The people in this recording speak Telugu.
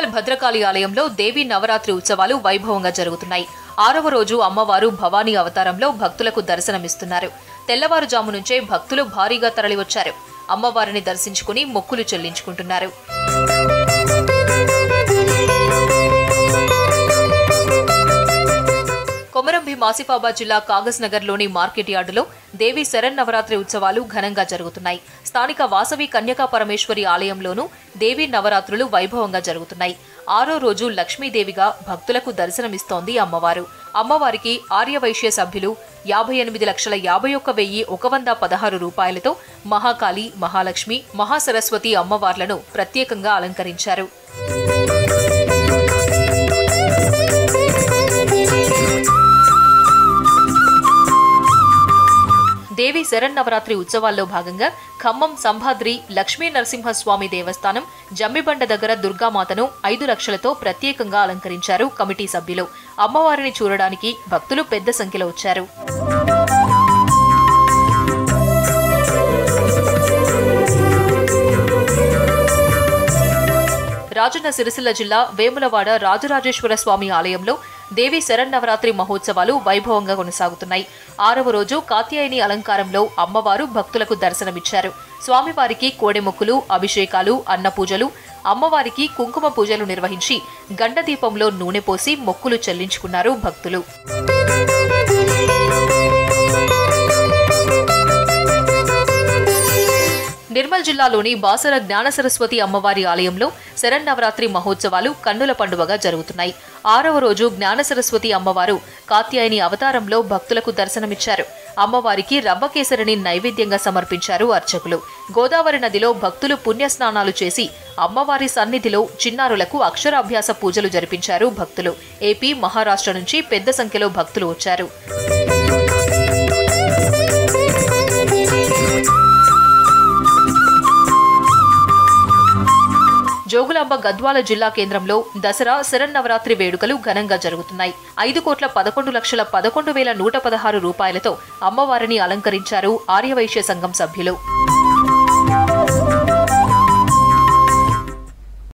భద్రకాళి ఆలయంలో దేవీ నవరాత్రి ఉత్సవాలు వైభవంగా జరుగుతున్నాయి ఆరవ రోజు అమ్మవారు భవానీ అవతారంలో భక్తులకు దర్శనమిస్తున్నారు తెల్లవారుజాము నుంచే భక్తులు భారీగా తరలివచ్చారు అమ్మవారిని దర్శించుకుని మొక్కులు చెల్లించుకుంటున్నారు కొమరంభి మాసిఫాబాద్ జిల్లా కాగజ్ నగర్లోని మార్కెట్ యార్డులో దేవి శరన్నవరాత్రి ఉత్సవాలు ఘనంగా జరుగుతున్నాయి స్థానిక వాసవి కన్యకా పరమేశ్వరి ఆలయంలోనూ దేవి నవరాత్రులు వైభవంగా జరుగుతున్నాయి ఆరో రోజు లక్ష్మీదేవిగా భక్తులకు దర్శనమిస్తోంది అమ్మవారు అమ్మవారికి ఆర్యవైశ్య సభ్యులు యాభై ఎనిమిది లక్షల యాభై ఒక్క వెయ్యి ఒక వంద పదహారు రూపాయలతో మహాకాళి మహాలక్ష్మి మహాసరస్వతి అమ్మవార్లను ప్రత్యేకంగా అలంకరించారు దేవి శరన్నవరాత్రి ఉత్సవాల్లో భాగంగా ఖమ్మం సంభాద్రి లక్ష్మీ నరసింహస్వామి దేవస్థానం జమ్మిబండ దగ్గర దుర్గామాతను ఐదు లక్షలతో ప్రత్యేకంగా అలంకరించారు కమిటీ సభ్యులు అమ్మవారిని చూడడానికి భక్తులు పెద్ద సంఖ్యలో వచ్చారు రాజన్న సిరిసిల్ల జిల్లా వేములవాడ రాజరాజేశ్వర స్వామి ఆలయంలో దేవి శరన్నవరాత్రి మహోత్సవాలు వైభవంగా కొనసాగుతున్నాయి ఆరవ రోజు కాత్యాయని అలంకారంలో అమ్మవారు భక్తులకు దర్శనమిచ్చారు స్వామివారికి కోడెమొక్కులు అభిషేకాలు అన్న పూజలు అమ్మవారికి కుంకుమ పూజలు నిర్వహించి గండదీపంలో నూనె పోసి మొక్కులు చెల్లించుకున్నారు భక్తులు నిర్మల్ జిల్లాలోని బాసర జ్ఞాన సరస్వతి అమ్మవారి ఆలయంలో శరన్నవరాత్రి మహోత్సవాలు కన్నుల పండుగగా జరుగుతున్నాయి ఆరవ రోజు జ్ఞాన సరస్వతి అమ్మవారు కాత్యాయని అవతారంలో భక్తులకు దర్శనమిచ్చారు అమ్మవారికి రవ్వకేసరిని నైవేద్యంగా సమర్పించారు అర్చకులు గోదావరి నదిలో భక్తులు పుణ్యస్నానాలు చేసి అమ్మవారి సన్నిధిలో చిన్నారులకు అక్షరాభ్యాస పూజలు జరిపించారు భక్తులు ఏపీ మహారాష్ట్ర నుంచి పెద్ద సంఖ్యలో భక్తులు వచ్చారు జోగులాంబ గద్వాల జిల్లా కేంద్రంలో దసరా శరన్నవరాత్రి వేడుకలు ఘనంగా జరుగుతున్నాయి ఐదు కోట్ల పదకొండు లక్షల పదకొండు వేల నూట పదహారు రూపాయలతో అమ్మవారిని అలంకరించారు ఆర్యవైశ్య సంఘం సభ్యులు